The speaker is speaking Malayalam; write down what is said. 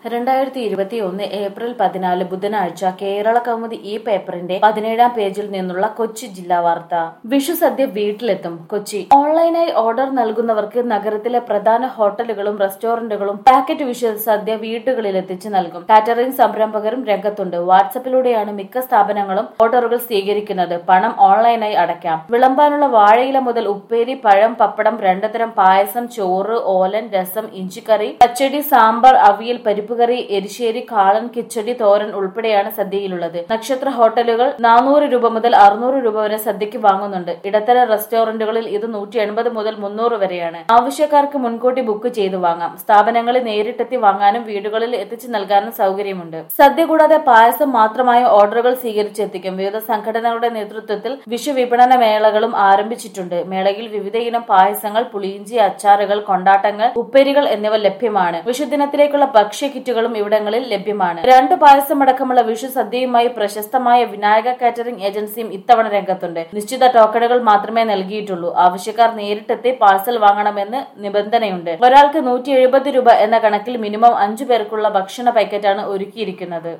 രണ്ടായിരത്തി ഇരുപത്തി ഒന്ന് ഏപ്രിൽ പതിനാല് ബുധനാഴ്ച കേരള കൗമുദി ഈ പേപ്പറിന്റെ പതിനേഴാം പേജിൽ നിന്നുള്ള കൊച്ചി ജില്ലാ വാർത്ത വിഷു സദ്യ വീട്ടിലെത്തും കൊച്ചി ഓൺലൈനായി ഓർഡർ നൽകുന്നവർക്ക് നഗരത്തിലെ പ്രധാന ഹോട്ടലുകളും റെസ്റ്റോറന്റുകളും പാക്കറ്റ് വിഷു സദ്യ വീടുകളിൽ എത്തിച്ചു നൽകും കാറ്ററിംഗ് സംരംഭകരും രംഗത്തുണ്ട് വാട്സപ്പിലൂടെയാണ് മിക്ക സ്ഥാപനങ്ങളും ഓർഡറുകൾ സ്വീകരിക്കുന്നത് പണം ഓൺലൈനായി അടയ്ക്കാം വിളമ്പാനുള്ള വാഴയില മുതൽ ഉപ്പേരി പഴം പപ്പടം രണ്ടുതരം പായസം ചോറ് ഓലൻ രസം ഇഞ്ചിക്കറി പച്ചടി സാമ്പാർ അവിയൽ പരിപ്പുകറി എരിശ്ശേരി കാളൻ കിച്ചടി തോരൻ ഉൾപ്പെടെയാണ് സദ്യയിലുള്ളത് നക്ഷത്ര ഹോട്ടലുകൾ നാനൂറ് രൂപ മുതൽ അറുന്നൂറ് രൂപ വരെ സദ്യക്ക് വാങ്ങുന്നുണ്ട് ഇടത്തരം റെസ്റ്റോറന്റുകളിൽ ഇത് നൂറ്റി എൺപത് മുതൽ മുന്നൂറ് വരെയാണ് ആവശ്യക്കാർക്ക് മുൻകൂട്ടി ബുക്ക് ചെയ്തു വാങ്ങാം സ്ഥാപനങ്ങളിൽ നേരിട്ടെത്തി വാങ്ങാനും വീടുകളിൽ എത്തിച്ചു നൽകാനും സൗകര്യമുണ്ട് സദ്യ കൂടാതെ പായസം മാത്രമായ ഓർഡറുകൾ സ്വീകരിച്ചെത്തിക്കും വിവിധ സംഘടനകളുടെ നേതൃത്വത്തിൽ വിഷു വിപണന മേളകളും ആരംഭിച്ചിട്ടുണ്ട് മേളയിൽ വിവിധ ഇനം പായസങ്ങൾ പുളിയിഞ്ചി അച്ചാറുകൾ കൊണ്ടാട്ടങ്ങൾ ഉപ്പേരികൾ എന്നിവ ലഭ്യമാണ് വിഷുദിനത്തിലേക്കുള്ള ഭക്ഷ്യ കിറ്റുകളും ഇവിടങ്ങളിൽ ലഭ്യമാണ് രണ്ട് പായസമടക്കമുള്ള വിഷു സദ്യയുമായി പ്രശസ്തമായ വിനായക കാറ്ററിംഗ് ഏജൻസിയും ഇത്തവണ രംഗത്തുണ്ട് നിശ്ചിത ടോക്കണുകൾ മാത്രമേ നൽകിയിട്ടുള്ളൂ ആവശ്യക്കാർ നേരിട്ടെത്തി പാഴ്സൽ വാങ്ങണമെന്ന് നിബന്ധനയുണ്ട് ഒരാൾക്ക് നൂറ്റി എഴുപത് രൂപ എന്ന കണക്കിൽ മിനിമം അഞ്ചു പേർക്കുള്ള ഭക്ഷണ പാക്കറ്റാണ് ഒരുക്കിയിരിക്കുന്നത്